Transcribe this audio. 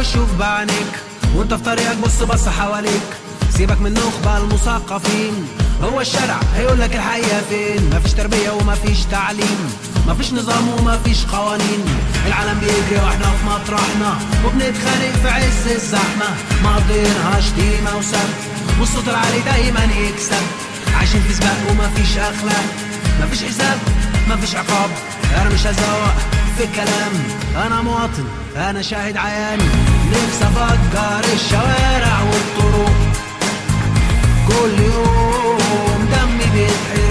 شوف بعينيك وانت في طريقك بص بص حواليك سيبك من نخبة المثقفين هو الشارع هيقول لك الحقيقة فين مفيش تربية ومفيش تعليم مفيش نظام ومفيش قوانين العالم بيجري واحنا في مطرحنا وبنتخانق في عز الزحمة مقضينها شتيمة وسب والصوت العالي دايما يكسب عايشين في سباق ومفيش اخلاق مفيش حساب مفيش عقاب انا مش هزوق في الكلام انا مواطن انا شاهد عيان نفسي افجر الشوارع والطرق كل يوم دمي بيتحرق